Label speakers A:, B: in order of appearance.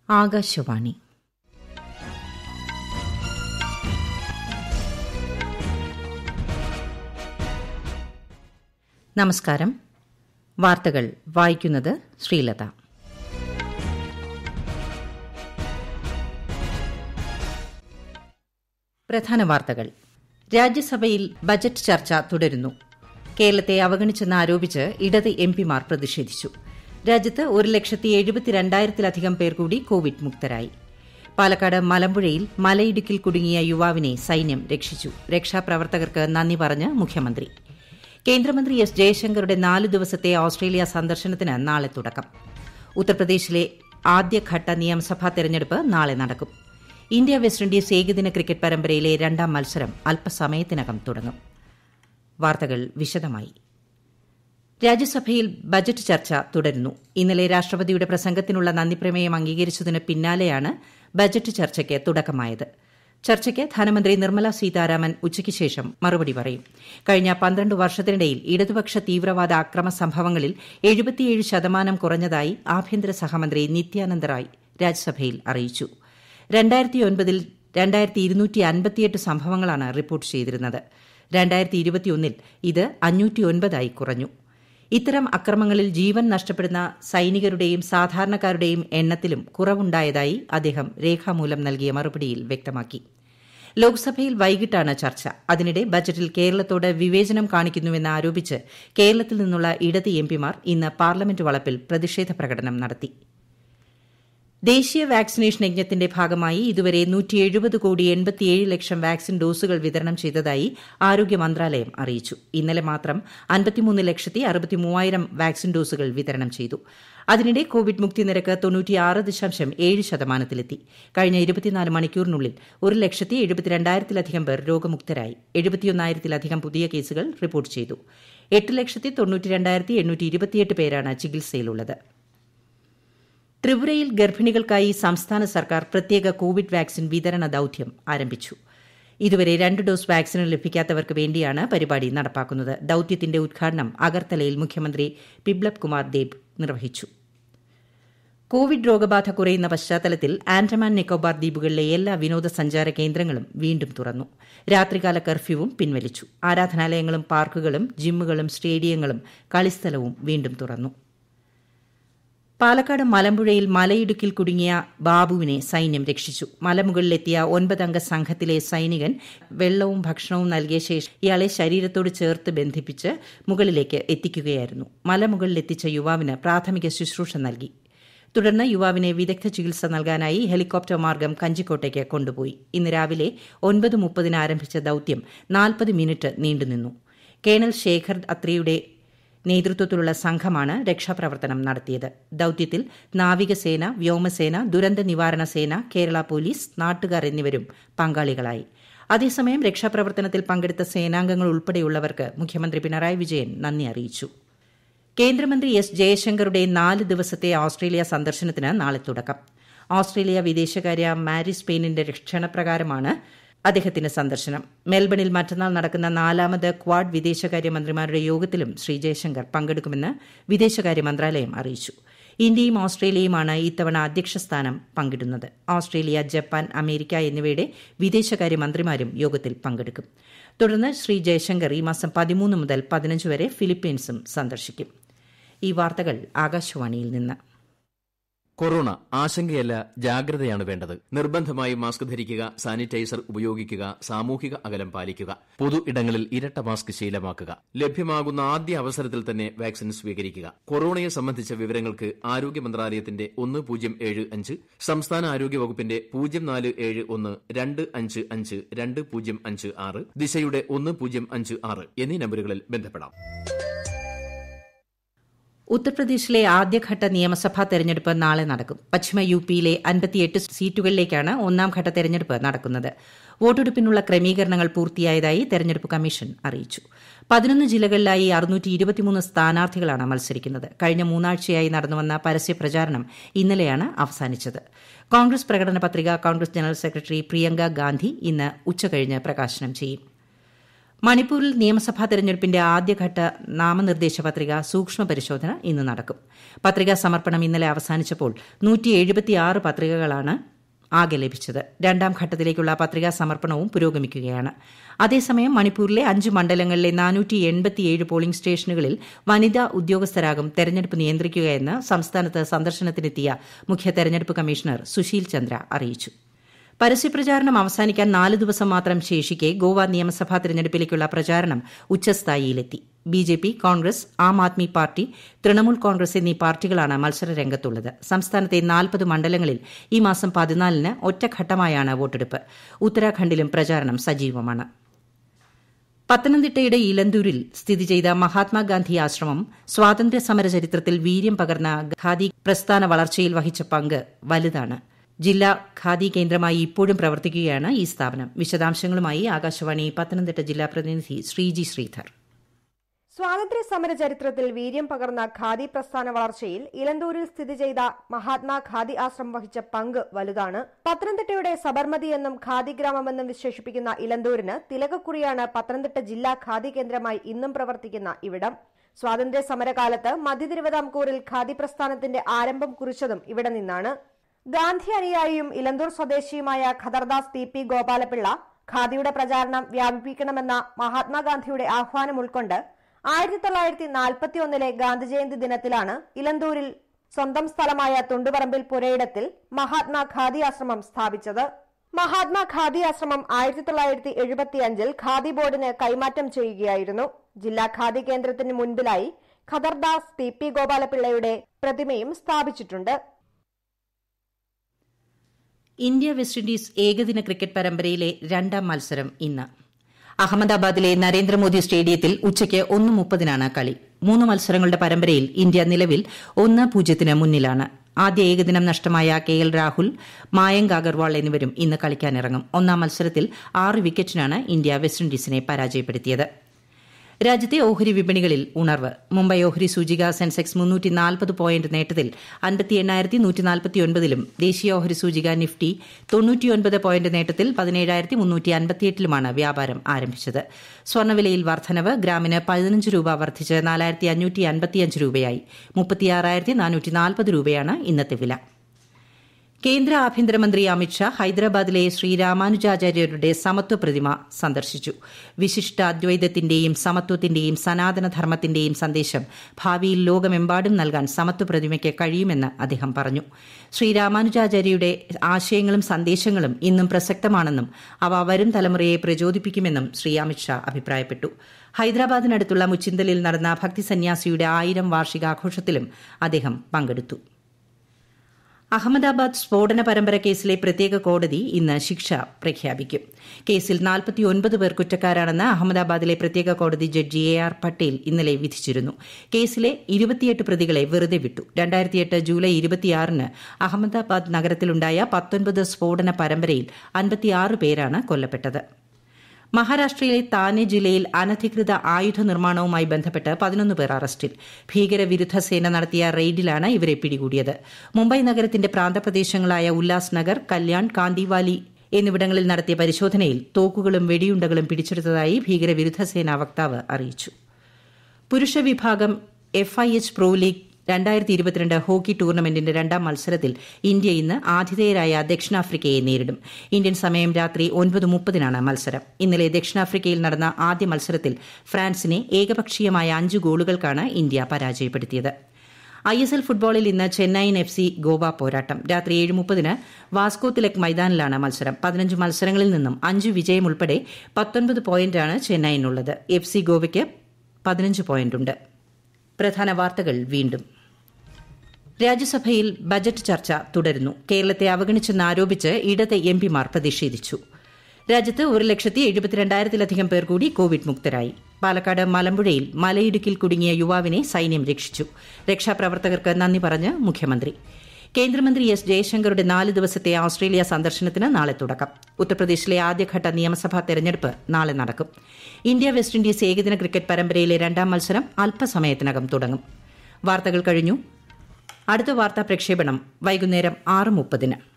A: ആകാശവാണി നമസ്കാരം വാർത്തകൾ വായിക്കുന്നത് ശ്രീലത പ്രധാന വാർത്തകൾ രാജ്യസഭയിൽ ബജറ്റ് ചർച്ച തുടരുന്നു കേരളത്തെ അവഗണിച്ചെന്ന് ആരോപിച്ച് ഇടത് എംപിമാർ പ്രതിഷേധിച്ചു രാജ്യത്ത് ഒരു ലക്ഷത്തി എഴുപത്തിരണ്ടായിരത്തിലധികം പേർ കൂടി കോവിഡ് മുക്തരായി പാലക്കാട് മലമ്പുഴയിൽ മലയിടുക്കിൽ കുടുങ്ങിയ യുവാവിനെ സൈന്യം രക്ഷിച്ചു രക്ഷാപ്രവർത്തകർക്ക് നന്ദി പറഞ്ഞ് മുഖ്യമന്ത്രി കേന്ദ്രമന്ത്രി എസ് ജയശങ്കറുടെ നാല് ദിവസത്തെ ഓസ്ട്രേലിയ സന്ദർശനത്തിന് നാളെ തുടക്കം ഉത്തർപ്രദേശിലെ ആദ്യഘട്ട നിയമസഭാ തെരഞ്ഞെടുപ്പ് നാളെ നടക്കും ഇന്ത്യ വെസ്റ്റ് ഇൻഡീസ് ഏകദിന ക്രിക്കറ്റ് പരമ്പരയിലെ രണ്ടാം മത്സരം അല്പസമയത്തിനകം തുടങ്ങും വാർത്തകൾ വിശദമായി രാജ്യസഭയിൽ ബജറ്റ് ചർച്ച തുടരുന്നു ഇന്നലെ രാഷ്ട്രപതിയുടെ പ്രസംഗത്തിനുള്ള നന്ദിപ്രമേയം അംഗീകരിച്ചതിന് പിന്നാലെയാണ് ബജറ്റ് ചർച്ചയ്ക്ക് തുടക്കമായത് ചർച്ചയ്ക്ക് ധനമന്ത്രി നിർമ്മല സീതാരാമൻ ഉച്ചയ്ക്ക് ശേഷം മറുപടി പറയും കഴിഞ്ഞ പന്ത്രണ്ട് വർഷത്തിനിടയിൽ ഇടതുപക്ഷ തീവ്രവാദ അക്രമ സംഭവങ്ങളിൽ എഴുപത്തിയേഴ് ശതമാനം കുറഞ്ഞതായി ആഭ്യന്തര സഹമന്ത്രി നിത്യാനന്ദ റായ് രാജ്യസഭയിൽ അറിയിച്ചു രണ്ടായിരത്തി ഒൻപതിൽ രണ്ടായിരത്തി ഇരുന്നൂറ്റി അൻപത്തിയെട്ട് സംഭവങ്ങളാണ് റിപ്പോർട്ട് ചെയ്തിരുന്നത് രണ്ടായിരത്തി ഇരുപത്തിയൊന്നിൽ ഇത് അഞ്ഞൂറ്റിയൊൻപതായി കുറഞ്ഞു ഇത്തരം അക്രമങ്ങളിൽ ജീവൻ നഷ്ടപ്പെടുന്ന സൈനികരുടെയും സാധാരണക്കാരുടെയും എണ്ണത്തിലും കുറവുണ്ടായതായി അദ്ദേഹം രേഖാമൂലം നൽകിയ മറുപടിയിൽ വ്യക്തമാക്കി ലോക്സഭയിൽ വൈകിട്ടാണ് ചർച്ച അതിനിടെ ബജറ്റിൽ കേരളത്തോട് വിവേചനം കാണിക്കുന്നുവെന്ന് ആരോപിച്ച് കേരളത്തിൽ നിന്നുള്ള ഇടത് എംപിമാർ ഇന്ന് പാർലമെന്റ് വളപ്പിൽ പ്രതിഷേധ പ്രകടനം നടത്തി ദേശീയ വാക്സിനേഷൻ യജ്ഞത്തിന്റെ ഭാഗമായി ഇതുവരെ കോടി എൺപത്തിയേഴ് ലക്ഷം വാക്സിൻ ഡോസുകൾ വിതരണം ചെയ്തതായി ആരോഗ്യ മന്ത്രാലയം അറിയിച്ചു ഇന്നലെ മാത്രം അൻപത്തിമൂന്ന് ലക്ഷത്തി അറുപത്തിമൂവായിരം വാക്സിൻ ഡോസുകൾ വിതരണം ചെയ്തു അതിനിടെ കോവിഡ് മുക്തി നിരക്ക് തൊണ്ണൂറ്റിയാറ് ദശാംശം ഏഴ് ശതമാനത്തിലെത്തി കഴിഞ്ഞ ഇരുപത്തിനാല് മണിക്കൂറിനുള്ളിൽ ഒരു ലക്ഷത്തി എഴുപത്തിരണ്ടായിരത്തിലധികം പേർ രോഗമുക്തരായി എഴുപത്തിയൊന്നായിരത്തിലധികം പുതിയ കേസുകൾ റിപ്പോർട്ട് ചെയ്തു എട്ട് ലക്ഷത്തി തൊണ്ണൂറ്റിരണ്ടായിരത്തി എണ്ണൂറ്റി ഇരുപത്തിയെട്ട് പേരാണ് ചികിത്സയിലുള്ളത് ത്രിപുരയിൽ ഗർഭിണികൾക്കായി സംസ്ഥാന സർക്കാർ പ്രത്യേക കോവിഡ് വാക്സിൻ വിതരണ ദൌത്യം ആരംഭിച്ചു ഇതുവരെ രണ്ട് ഡോസ് വാക്സിൻ ലഭിക്കാത്തവർക്ക് വേണ്ടിയാണ് പരിപാടി നടപ്പാക്കുന്നത് ദൌത്യത്തിന്റെ ഉദ്ഘാടനം അഗർത്തലയിൽ മുഖ്യമന്ത്രി ബിപ്ലബ് കുമാർ ദേബ് നിർവഹിച്ചു കോവിഡ് രോഗബാധ കുറയുന്ന പശ്ചാത്തലത്തിൽ ആൻഡമാൻ നിക്കോബാർ ദ്വീപുകളിലെ എല്ലാ വിനോദസഞ്ചാര കേന്ദ്രങ്ങളും വീണ്ടും തുറന്നു രാത്രികാല കർഫ്യൂവും പിൻവലിച്ചു ആരാധനാലയങ്ങളും പാർക്കുകളും ജിമ്മുകളും സ്റ്റേഡിയങ്ങളും കളിസ്ഥലവും വീണ്ടും തുറന്നു പാലക്കാട് മലമ്പുഴയിൽ മലയിടുക്കിൽ കുടുങ്ങിയ ബാബുവിനെ സൈന്യം രക്ഷിച്ചു മലമുകളിലെത്തിയ ഒൻപതംഗ സംഘത്തിലെ സൈനികൻ വെള്ളവും ഭക്ഷണവും നൽകിയ ശേഷം ഇയാളെ ശരീരത്തോട് ചേർത്ത് ബന്ധിപ്പിച്ച് മുകളിലേക്ക് എത്തിക്കുകയായിരുന്നു മലമുകളിലെത്തിച്ച യുവാവിന് പ്രാഥമിക ശുശ്രൂഷ നൽകി തുടർന്ന് യുവാവിനെ വിദഗ്ധ ചികിത്സ നൽകാനായി ഹെലികോപ്റ്റർ മാർഗം കഞ്ചിക്കോട്ടയ്ക്ക് കൊണ്ടുപോയി ഇന്ന് രാവിലെ ഒൻപത് മുപ്പതിന് ആരംഭിച്ച ദൌത്യം നാൽപ്പത് മിനിറ്റ് നീണ്ടുനിന്നു കേണൽ ശേഖർ അത്രിയുടെ നേതൃത്വത്തിലുള്ള സംഘമാണ് രക്ഷാപ്രവർത്തനം നടത്തിയത് ദൌത്യത്തിൽ നാവികസേന വ്യോമസേന ദുരന്ത നിവാരണ സേന കേരള പോലീസ് നാട്ടുകാർ എന്നിവരും പങ്കാളികളായി അതേസമയം രക്ഷാപ്രവർത്തനത്തിൽ പങ്കെടുത്ത സേനാംഗങ്ങൾ ഉൾപ്പെടെയുള്ളവർക്ക് മുഖ്യമന്ത്രി പിണറായി വിജയൻ നന്ദി അറിയിച്ചു കേന്ദ്രമന്ത്രി എസ് ജയശങ്കറുടെ നാല് ദിവസത്തെ ഓസ്ട്രേലിയ സന്ദർശനത്തിന് നാളെ തുടക്കം ഓസ്ട്രേലിയ വിദേശകാര്യ മാരിസ് പെയിനിന്റെ ക്ഷണപ്രകാരമാണ് അദ്ദേഹത്തിന്റെ സന്ദർശനം മെൽബണിൽ മറ്റന്നാൾ നടക്കുന്ന നാലാമത് ക്വാഡ് വിദേശകാര്യ മന്ത്രിമാരുടെ യോഗത്തിലും ശ്രീ ജയശങ്കർ പങ്കെടുക്കുമെന്ന് വിദേശകാര്യ മന്ത്രാലയം അറിയിച്ചു ഇന്ത്യയും ഓസ്ട്രേലിയയുമാണ് ഇത്തവണ അധ്യക്ഷസ്ഥാനം പങ്കിടുന്നത് ഓസ്ട്രേലിയ ജപ്പാൻ അമേരിക്ക എന്നിവയുടെ വിദേശകാര്യ മന്ത്രിമാരും യോഗത്തിൽ പങ്കെടുക്കും തുടർന്ന് ശ്രീ ജയശങ്കർ ഈ മാസം പതിമൂന്ന് മുതൽ പതിനഞ്ച് വരെ ഫിലിപ്പീൻസും സന്ദർശിക്കും ഈ വാർത്തകൾ ആകാശവാണിയിൽ നിന്ന്
B: കൊറോണ ആശങ്കയല്ല ജാഗ്രതയാണ് വേണ്ടത് നിർബന്ധമായി മാസ്ക് ധരിക്കുക സാനിറ്റൈസർ ഉപയോഗിക്കുക സാമൂഹിക അകലം പാലിക്കുക പൊതു ഇടങ്ങളിൽ ഇരട്ട മാസ്ക് ശീലമാക്കുക ലഭ്യമാകുന്ന ആദ്യ അവസരത്തിൽ തന്നെ വാക്സിൻ സ്വീകരിക്കുക കൊറോണയെ സംബന്ധിച്ച വിവരങ്ങൾക്ക് ആരോഗ്യ മന്ത്രാലയത്തിന്റെ ഒന്ന് പൂജ്യം ഏഴ് അഞ്ച് സംസ്ഥാന ആരോഗ്യ വകുപ്പിന്റെ പൂജ്യം നാല് ഏഴ് ഒന്ന് രണ്ട് അഞ്ച് അഞ്ച് രണ്ട് പൂജ്യം അഞ്ച് ആറ് ദിശയുടെ ഒന്ന് പൂജ്യം അഞ്ച് ആറ് എന്നീ നമ്പറുകളിൽ ബന്ധപ്പെടാം
A: ഉത്തർപ്രദേശിലെ ആദ്യഘട്ട നിയമസഭാ തെരഞ്ഞെടുപ്പ് നാളെ നടക്കും പശ്ചിമ യു പിയിലെ അൻപത്തിയെട്ട് സീറ്റുകളിലേക്കാണ് ഒന്നാം ഘട്ട തെരഞ്ഞെടുപ്പ് നടക്കുന്നത് വോട്ടെടുപ്പിനുള്ള ക്രമീകരണങ്ങൾ പൂർത്തിയായതായി തെരഞ്ഞെടുപ്പ് കമ്മീഷൻ അറിയിച്ചു പതിനൊന്ന് ജില്ലകളിലായി അറുന്നൂറ്റി ഇരുപത്തിമൂന്ന് സ്ഥാനാർത്ഥികളാണ് മത്സരിക്കുന്നത് കഴിഞ്ഞ മൂന്നാഴ്ചയായി നടന്നുവന്ന പരസ്യ പ്രചാരണം ഇന്നലെയാണ് അവസാനിച്ചത് കോൺഗ്രസ് പ്രകടന പത്രിക കോൺഗ്രസ് ജനറൽ സെക്രട്ടറി പ്രിയങ്ക ഗാന്ധി ഇന്ന് ഉച്ചകഴിഞ്ഞ് പ്രകാശനം ചെയ്യും മണിപ്പൂരിൽ നിയമസഭാ തെരഞ്ഞെടുപ്പിന്റെ ആദ്യഘട്ട നാമനിർദ്ദേശ പത്രിക സൂക്ഷ്മ പരിശോധന ഇന്ന് നടക്കും പത്രികാ സമർപ്പണം ഇന്നലെ അവസാനിച്ചപ്പോൾ പത്രികകളാണ് ആകെ ലഭിച്ചത് രണ്ടാം ഘട്ടത്തിലേക്കുള്ള പത്രികാ സമർപ്പണവും പുരോഗമിക്കുകയാണ് അതേസമയം മണിപ്പൂരിലെ അഞ്ച് മണ്ഡലങ്ങളിലെ പോളിംഗ് സ്റ്റേഷനുകളിൽ വനിതാ ഉദ്യോഗസ്ഥരാകും തെരഞ്ഞെടുപ്പ് നിയന്ത്രിക്കുകയെന്ന് സംസ്ഥാനത്ത് സന്ദർശനത്തിനെത്തിയ മുഖ്യ തെരഞ്ഞെടുപ്പ് കമ്മീഷണർ സുശീൽ ചന്ദ്ര അറിയിച്ചു പരസ്യപ്രചാരണം അവസാനിക്കാൻ നാല് ദിവസം മാത്രം ശേഷിക്കെ ഗോവ നിയമസഭാ തെരഞ്ഞെടുപ്പിലേക്കുള്ള പ്രചാരണം ഉച്ചസ്ഥായിയിലെത്തി ബിജെപി കോൺഗ്രസ് ആം ആദ്മി പാർട്ടി തൃണമൂൽ കോൺഗ്രസ് എന്നീ പാർട്ടികളാണ് മത്സര രംഗത്തുള്ളത് സംസ്ഥാനത്തെ നാൽപ്പത് മണ്ഡലങ്ങളിൽ ഈ മാസം പതിനാലിന് ഒറ്റഘട്ടമായാണ് വോട്ടെടുപ്പ് ഉത്തരാഖണ്ഡിലും പ്രചാരണം സജീവമാണ് പത്തനംതിട്ടയുടെ ഇലന്തൂരിൽ സ്ഥിതി ചെയ്ത മഹാത്മാഗാന്ധി ആശ്രമം സ്വാതന്ത്ര്യ സമര ചരിത്രത്തിൽ വീര്യം പകർന്ന ഖാദി പ്രസ്ഥാന വളർച്ചയിൽ വഹിച്ച പങ്ക് വലുതാണ് ജില്ലാ ഖാദി കേന്ദ്രമായി ഇപ്പോഴും പ്രവർത്തിക്കുകയാണ് ഈ സ്ഥാപനം വിശദാംശങ്ങളുമായി ആകാശവാണി പത്തനംതിട്ട ജില്ലാ പ്രതിനിധി ശ്രീജി ശ്രീധർ
C: സ്വാതന്ത്ര്യ സമര ചരിത്രത്തിൽ വീര്യം പകർന്ന ഖാദി പ്രസ്ഥാന വളർച്ചയിൽ ഇലന്തൂരിൽ സ്ഥിതി ചെയ്ത മഹാത്മാ ഖാദി ആശ്രമം വഹിച്ച പങ്ക് വലുതാണ് പത്തനംതിട്ടയുടെ സബർമതി എന്നും ഖാദി ഗ്രാമമെന്നും വിശേഷിപ്പിക്കുന്ന ഇലന്തൂരിന് തിലകക്കുറിയാണ് പത്തനംതിട്ട ജില്ലാ ഖാദി കേന്ദ്രമായി ഇന്നും പ്രവർത്തിക്കുന്ന ഇവിടം സ്വാതന്ത്ര്യ സമരകാലത്ത് മധ്യ തിരുവിതാംകൂറിൽ ഖാദി പ്രസ്ഥാനത്തിന്റെ ആരംഭം കുറിച്ചതും ഇവിടെ നിന്നാണ് ഗാന്ധി അനുയായിയും ഇലന്തൂർ സ്വദേശിയുമായ ഖദർദാസ് ടി പി ഗോപാലപിള്ള ഖാദിയുടെ പ്രചാരണം വ്യാപിപ്പിക്കണമെന്ന മഹാത്മാഗാന്ധിയുടെ ആഹ്വാനം ഉൾക്കൊണ്ട് ആയിരത്തി തൊള്ളായിരത്തി നാൽപ്പത്തി ഒന്നിലെ ഗാന്ധി ജയന്തി ദിനത്തിലാണ് ഇലന്തൂരിൽ സ്വന്തം സ്ഥലമായ തുണ്ടുപറമ്പിൽ പുരയിടത്തിൽ മഹാത്മാ ഖാദി ആശ്രമം സ്ഥാപിച്ചത് മഹാത്മാ ഖാദി ആശ്രമം ആയിരത്തി തൊള്ളായിരത്തി എഴുപത്തി അഞ്ചിൽ ഖാദി ബോർഡിന് കൈമാറ്റം ചെയ്യുകയായിരുന്നു ജില്ലാ ഖാദി കേന്ദ്രത്തിന് മുൻപിലായി ഖദർദാസ് ടി പി ഗോപാലപിള്ളയുടെ പ്രതിമയും സ്ഥാപിച്ചിട്ടുണ്ട്
A: ഇന്ത്യ വെസ്റ്റ് ഇൻഡീസ് ഏകദിന ക്രിക്കറ്റ് പരമ്പരയിലെ രണ്ടാം മത്സരം ഇന്ന് അഹമ്മദാബാദിലെ നരേന്ദ്രമോദി സ്റ്റേഡിയത്തിൽ ഉച്ചയ്ക്ക് ഒന്ന് മുപ്പതിനാണ് കളി മൂന്ന് മത്സരങ്ങളുടെ പരമ്പരയിൽ ഇന്ത്യ നിലവിൽ ഒന്ന് പൂജ്യത്തിന് മുന്നിലാണ് ആദ്യ ഏകദിനം നഷ്ടമായ കെ എൽ രാഹുൽ മായങ്ക് അഗർവാൾ എന്നിവരും ഇന്ന് കളിക്കാനിറങ്ങും ഒന്നാം മത്സരത്തിൽ ആറ് വിക്കറ്റിനാണ് ഇന്ത്യ വെസ്റ്റ് ഇൻഡീസിനെ പരാജയപ്പെടുത്തിയത് രാജ്യത്തെ ഓഹരി വിപണികളിൽ ഉണർവ് മുംബൈ ഓഹരി സൂചിക സെൻസെക്സ് മുന്നൂറ്റി നാൽപ്പത് പോയിന്റ് നേട്ടത്തിൽ അൻപത്തി എണ്ണായിരത്തി നൂറ്റി നാൽപ്പത്തിയൊൻപതിലും ദേശീയ ഓഹരി സൂചിക നിഫ്റ്റി തൊണ്ണൂറ്റിയൊൻപത് പോയിന്റ് നേട്ടത്തിൽ പതിനേഴായിരത്തി മുന്നൂറ്റി അൻപത്തിയെട്ടിലുമാണ് വ്യാപാരം ആരംഭിച്ചത് സ്വർണ്ണവിലയിൽ വർധനവ് ഗ്രാമിന് പതിനഞ്ച് രൂപ വർദ്ധിച്ച് നാലായിരത്തി അഞ്ഞൂറ്റി അൻപത്തിയഞ്ച് രൂപയായി മുപ്പത്തിയാറായിരത്തി നാനൂറ്റി നാൽപ്പത് രൂപയാണ് ഇന്നത്തെ വില കേന്ദ്ര ആഭ്യന്തരമന്ത്രി അമിത്ഷാ ഹൈദരാബാദിലെ ശ്രീരാമാനുജാചാര്യരുടെ സമത്വ പ്രതിമ സന്ദർശിച്ചു വിശിഷ്ട അദ്വൈതത്തിന്റെയും സമത്വത്തിന്റെയും സനാതനധർമ്മത്തിന്റെയും സന്ദേശം ഭാവിയിൽ ലോകമെമ്പാടും നൽകാൻ സമത്വ പ്രതിമയ്ക്ക് കഴിയുമെന്ന് അദ്ദേഹം പറഞ്ഞു ശ്രീരാമാനുജാചാര്യയുടെ ആശയങ്ങളും സന്ദേശങ്ങളും ഇന്നും പ്രസക്തമാണെന്നും അവ വരും തലമുറയെ പ്രചോദിപ്പിക്കുമെന്നും ശ്രീ അമിത്ഷാ അഭിപ്രായപ്പെട്ടു ഹൈദരാബാദിനടുത്തുള്ള മുച്ചിന്തലിൽ നടന്ന ഭക്തി സന്യാസിയുടെ ആയിരം വാർഷികാഘോഷത്തിലും അദ്ദേഹം പങ്കെടുത്തു അഹമ്മദാബാദ് സ്ഫോടന പരമ്പര കേസിലെ പ്രത്യേക കോടതി ഇന്ന് ശിക്ഷ പ്രഖ്യാപിക്കും കേസിൽ നാൽപ്പത്തിയൊൻപത് പേർ കുറ്റക്കാരാണെന്ന് അഹമ്മദാബാദിലെ പ്രത്യേക കോടതി ജഡ്ജി എ ആർ പട്ടേൽ ഇന്നലെ വിധിച്ചിരുന്നു കേസിലെ ഇരുപത്തിയെട്ട് പ്രതികളെ വെറുതെ വിട്ടു രണ്ടായിരത്തിയെട്ട് ജൂലൈ ഇരുപത്തിയാറിന് അഹമ്മദാബാദ് നഗരത്തിലുണ്ടായ പത്തൊൻപത് സ്ഫോടന പരമ്പരയിൽ അൻപത്തിയാറ് പേരാണ് കൊല്ലപ്പെട്ടത് മഹാരാഷ്ട്രയിലെ താനെ ജില്ലയിൽ അനധികൃത ആയുധ നിർമ്മാണവുമായി ബന്ധപ്പെട്ട് പതിനൊന്ന് പേർ അറസ്റ്റിൽ ഭീകരവിരുദ്ധ സേന നടത്തിയ റെയ്ഡിലാണ് ഇവരെ പിടികൂടിയത് മുംബൈ നഗരത്തിന്റെ പ്രാന്തപ്രദേശങ്ങളായ ഉല്ലാസ് നഗർ കല്യാൺ കാന്തിവാലി എന്നിവിടങ്ങളിൽ നടത്തിയ പരിശോധനയിൽ തോക്കുകളും വെടിയുണ്ടകളും പിടിച്ചെടുത്തതായി ഭീകരവിരുദ്ധ സേനാ വക്താവ് അറിയിച്ചു പുരുഷ വിഭാഗം F I H pro league രണ്ടായിരത്തി ഇരുപത്തിരണ്ട് ഹോക്കി ടൂർണമെന്റിന്റെ രണ്ടാം മത്സരത്തിൽ ഇന്ത്യ ഇന്ന് ആതിഥേയരായ ദക്ഷിണാഫ്രിക്കയെ നേരിടും ഇന്ത്യൻ സമയം രാത്രി ഒൻപത് മുപ്പതിനാണ് മത്സരം ഇന്നലെ ദക്ഷിണാഫ്രിക്കയിൽ നടന്ന ആദ്യ മത്സരത്തിൽ ഫ്രാൻസിനെ ഏകപക്ഷീയമായ അഞ്ച് ഗോളുകൾക്കാണ് ഇന്ത്യ പരാജയപ്പെടുത്തിയത് ഐ എസ് എൽ ഫുട്ബോളിൽ ഇന്ന് ചെന്നൈയിൻ എഫ് സി ഗോവ പോരാട്ടം രാത്രി ഏഴ് മുപ്പതിന് വാസ്കോ തിലക് മൈതാനിലാണ് മത്സരം പതിനഞ്ച് മത്സരങ്ങളിൽ നിന്നും അഞ്ച് വിജയം ഉൾപ്പെടെ പത്തൊൻപത് പോയിന്റാണ് ചെന്നൈയിനുള്ളത് എഫ് സി ഗോവയ്ക്ക് പതിനഞ്ച് പോയിന്റുണ്ട് പ്രധാന വാർത്തകൾ വീണ്ടും രാജ്യസഭയിൽ ബജറ്റ് ചർച്ച തുടരുന്നു കേരളത്തെ അവഗണിച്ചെന്നാരോപിച്ച് ഇടത് എം പിമാർ പ്രതിഷേധിച്ചു രാജ്യത്ത് ഒരു ലക്ഷത്തി എഴുപത്തിരണ്ടായിരത്തിലധികം പേർ കൂടി കോവിഡ് മുക്തരായി പാലക്കാട് മലമ്പുഴയിൽ മലയിടുക്കിൽ കുടുങ്ങിയ യുവാവിനെ സൈന്യം രക്ഷിച്ചു രക്ഷാപ്രവർത്തകർക്ക് നന്ദി പറഞ്ഞ് മുഖ്യമന്ത്രി കേന്ദ്രമന്ത്രി എസ് ജയശങ്കറുടെ നാല് ദിവസത്തെ ഓസ്ട്രേലിയ സന്ദർശനത്തിന് നാളെ തുടക്കം ഉത്തർപ്രദേശിലെ ആദ്യഘട്ട നിയമസഭാ തെരഞ്ഞെടുപ്പ് നാളെ നടക്കും ഇന്ത്യ വെസ്റ്റ് ഇൻഡീസ് ഏകദിന ക്രിക്കറ്റ് പരമ്പരയിലെ രണ്ടാം മത്സരം അല്പസമയത്തിനകം തുടങ്ങും വാർത്തകൾ കഴിഞ്ഞു അടുത്ത വാർത്താ പ്രക്ഷേപണം വൈകുന്നേരം ആറ് മുപ്പതിന്